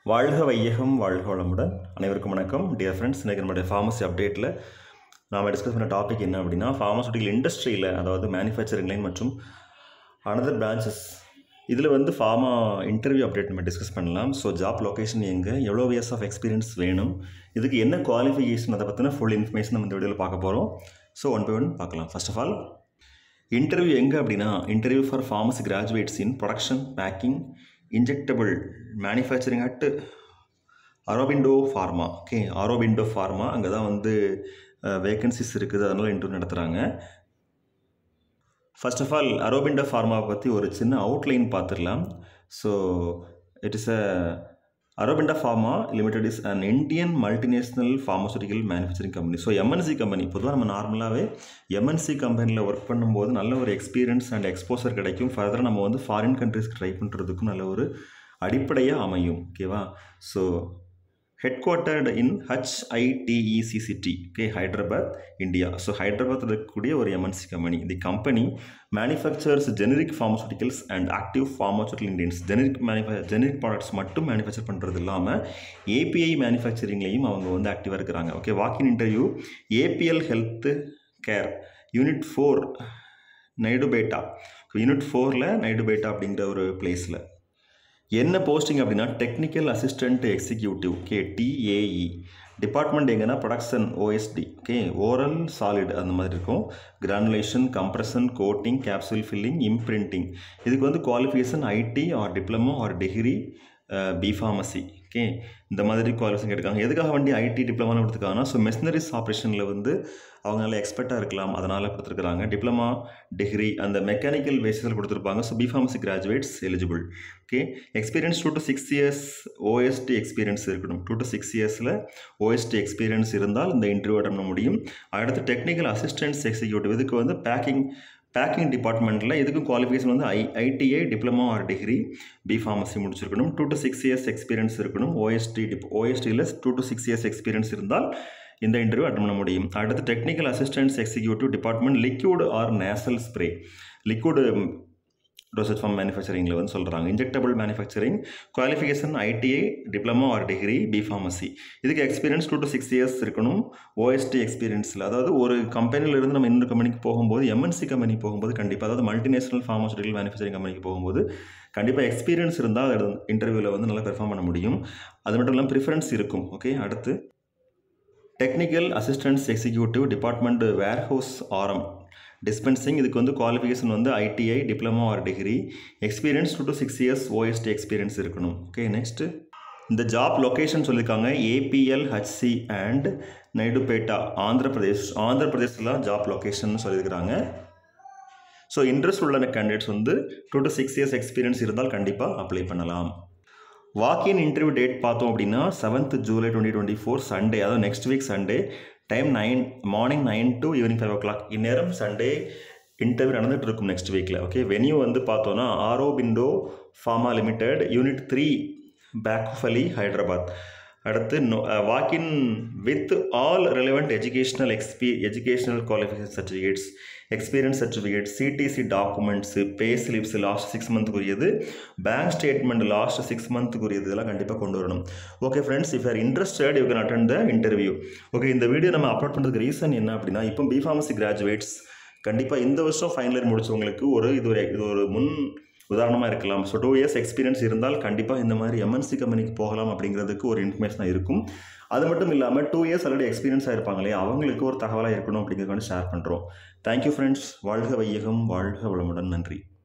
வாழ்க வையகம் வாழ்க வளமுடன் அனைவருக்கும் வணக்கம் டியர் ஃப்ரெண்ட்ஸ் இன்றைக்கி நம்மளுடைய ஃபார்மசி அப்டேட்டில் நாம் டிஸ்கஸ் பண்ண டாபிக் என்ன அப்படின்னா ஃபார்மசூட்டிக்கல் இண்டஸ்ட்ரியில் அதாவது மேனுஃபேக்சரிங் லைன் மற்றும் அனதர் பிரான்ச்சஸ் இதில் வந்து ஃபார்மா இன்டர்வியூ அப்டேட் நம்ம டிஸ்கஸ் பண்ணலாம் ஸோ ஜாப் லொகேஷன் எங்கே எவ்வளோ இயர்ஸ் ஆஃப் எக்ஸ்பீரியன்ஸ் வேணும் இதுக்கு என்ன குவாலிஃபிகேஷன் அதை பற்றின ஃபுல் இன்ஃபர்மேஷன் நம்ம இந்த வீடியோவில் பார்க்க போகிறோம் ஸோ ஒன் பை ஒன் பார்க்கலாம் ஃபர்ஸ்ட் ஆஃப் ஆல் இன்டர்வியூ எங்கே அப்படின்னா interview for pharmacy graduates in production packing injectable manufacturing at Aurobindo pharma okay Aurobindo pharma அங்கே தான் வந்து வேகன்சிஸ் இருக்குது அதனால் இன்டர்வியூ நடத்துகிறாங்க ஃபர்ஸ்ட் ஆஃப் ஆல் அரோபிண்டோ ஃபார்மாவை பற்றி ஒரு சின்ன அவுட்லைன் பார்த்துடலாம் so it is a Aurobindo pharma limited is an Indian multinational pharmaceutical manufacturing company so MNC company பொதுவாக நம்ம நார்மலாகவே எம்என்சி கம்பெனியில் ஒர்க் பண்ணும்போது நல்ல ஒரு எக்ஸ்பீரியன்ஸ் அண்ட் எக்ஸ்போசர் கிடைக்கும் ஃபர்தராக நம்ம வந்து ஃபாரின் கண்ட்ரீஸ்க்கு ட்ரை பண்ணுறதுக்கும் நல்ல ஒரு அடிப்படையாக அமையும் ஓகேவா ஸோ ஹெட் குவார்ட்டர்டு இன் ஹச்ஐடிஇசிசிடி ஓகே ஹைதராபாத் இந்தியா ஸோ ஹைதராபாத்தில் இருக்கக்கூடிய ஒரு MNC company the company manufactures generic pharmaceuticals and active pharmaceutical ingredients generic மேனுஃபே ஜெனரிக் ப்ராடக்ட்ஸ் மட்டும் மேனுஃபேக்சர் பண்ணுறது இல்லாமல் ஏபிஐ மேனுஃபேக்சரிங்லேயும் அவங்க வந்து ஆக்டிவாக இருக்கிறாங்க okay walk in interview APL health care unit four Naidupeta unit ஃபோரில் நைடுபேட்டா அப்படிங்கிற ஒரு பிளேஸில் என்ன போஸ்டிங் அப்படின்னா டெக்னிக்கல் அசிஸ்டண்ட் எக்ஸிக்யூட்டிவ் கே டிஏஇ டிபார்ட்மெண்ட் எங்கன்னா production OSD okay oral solid அந்த மாதிரி இருக்கும் granulation compression coating capsule filling imprinting இதுக்கு வந்து qualification ID or diploma or degree B pharmacy okay இந்த மாதிரி குவாலிஃபிகேஷன் கேட்டிருக்காங்க எதுக்காக வண்டி ஐடி டிப்ளமான்னு கொடுத்துருக்காங்கன்னா ஸோ மெஷினரிஸ் ஆப்ரேஷனில் வந்து அவங்க நல்ல எக்ஸ்பர்ட்டாக இருக்கலாம் அதனால் கொடுத்துருக்குறாங்க டிப்ளமா டிகிரி அந்த மெக்கானிக்கல் பேசிஸில் கொடுத்துருப்பாங்க so B pharmacy graduates eligible okay experience two to six years OSD experience இருக்கணும் டூ டு சிக்ஸ் இயர்ஸில் ஓஎஸ்டி எக்ஸ்பீரியன்ஸ் இருந்தால் இந்த இன்டர்வியூ அட்டன் பண்ண முடியும் அடுத்து டெக்னிக்கல் அசிஸ்டன்ஸ் எக்ஸிக்யூட்டிவ் இதுக்கு வந்து பேக்கிங் பேக்கிங் டிபார்ட்மெண்ட்டில் இதுக்கும் குவாலிஃபிகேஷன் வந்து I ITI diploma or degree B pharmacy முடிச்சிருக்கணும் two to six years experience இருக்கணும் ஓஎஸ்டி டிப் ஓஎஸ்டியில் two to six years experience இருந்தால் இந்த இன்டர்வியூ அட்டன் பண்ண முடியும் அடுத்து technical assistance executive department liquid or nasal spray liquid dosage form மேனுஃபேக்சரிங்கில் வந்து சொல்கிறாங்க injectable manufacturing qualification ITI diploma or degree B pharmacy இதுக்கு experience two to six years இருக்கணும் ஓஎஸ்டி எக்ஸ்பீரியன்ஸில் அதாவது ஒரு கம்பெனியிலிருந்து நம்ம இன்னொரு கம்பெனிக்கு போகும்போது எம்என்சி கம்பெனி போகும்போது கண்டிப்பாக அதாவது மல்டிநேஷனல் ஃபார்மசூட்டிக்கல் மேனுஃபேக்சரிங் கம்பெனிக்கு போகும்போது கண்டிப்பாக எக்ஸ்பீரியன்ஸ் இருந்தால் அது இன்டர்வியூவில் வந்து நல்லா பெர்ஃபார்ம் பண்ண முடியும் அது மட்டும் இல்லாமல் ப்ரிஃபரன்ஸ் இருக்கும் ஓகே அடுத்து technical assistance executive department warehouse or dispensing இதுக்கு வந்து குவாலிஃபிகேஷன் வந்து ITI diploma or degree experience two to six years OSD experience இருக்கணும் ஓகே நெக்ஸ்ட்டு இந்த ஜாப் லொக்கேஷன் சொல்லியிருக்காங்க ஏபிஎல் ஹச்சி அண்ட் நைடுபேட்டா ஆந்திர பிரதேஷ் ஆந்திர பிரதேசில் ஜாப் லொக்கேஷன் சொல்லியிருக்கிறாங்க ஸோ இன்ட்ரெஸ்ட் உள்ள கேண்டிடேட்ஸ் வந்து two to six years experience இருந்தால் கண்டிப்பாக அப்ளை பண்ணலாம் வாக்கின் இன்டர்வியூ டேட் பார்த்தோம் அப்படின்னா seventh July twenty twenty four Sunday அதாவது next week Sunday time nine morning nine to evening five o'clock இந்நேரம் சண்டே இன்டர்வியூ நடந்துகிட்டு இருக்கும் நெக்ஸ்ட் வீக்கில் ஓகே வென்யூ வந்து பார்த்தோன்னா Aurobindo pharma limited unit three Bachupally Hyderabad அடுத்து no walk in with all relevant educational எக்ஸ்பீ educational qualification certificates experience certificate CTC documents pay slips last six மந்த்துக்குரியது bank statement last six மந்த்துக்குரியது இதெல்லாம் கண்டிப்பாக கொண்டு வரணும் okay friends if are interested you can attend the interview okay இந்த video நம்ம upload பண்ணுறதுக்கு ரீசன் என்ன அப்படின்னா இப்போ பி ஃபார்மசி கிராஜுவேட்ஸ் கண்டிப்பாக இந்த வருஷம் ஃபைனல் இயர் முடிச்சவங்களுக்கு ஒரு இது ஒரு இது ஒரு முன் உதாரணமாக இருக்கலாம் ஸோ டூ இயர்ஸ் எக்ஸ்பீரியன்ஸ் இருந்தால் கண்டிப்பாக இந்த மாதிரி எம்என்சி கம்பெனிக்கு போகலாம் அப்படிங்கிறதுக்கு ஒரு இன்ஃபர்மேஷனாக இருக்கும் அது மட்டும் இல்லாமல் டூ இயர்ஸ் ஆல்ரெடி எக்ஸ்பீரியன்ஸாக இருப்பாங்களே அவங்களுக்கு ஒரு தகவலாக இருக்கணும் அப்படிங்கிறத ஷேர் பண்ணுறோம் தேங்க்யூ ஃப்ரெண்ட்ஸ் வாழ்க வையகம் வாழ்க வளமுடன் நன்றி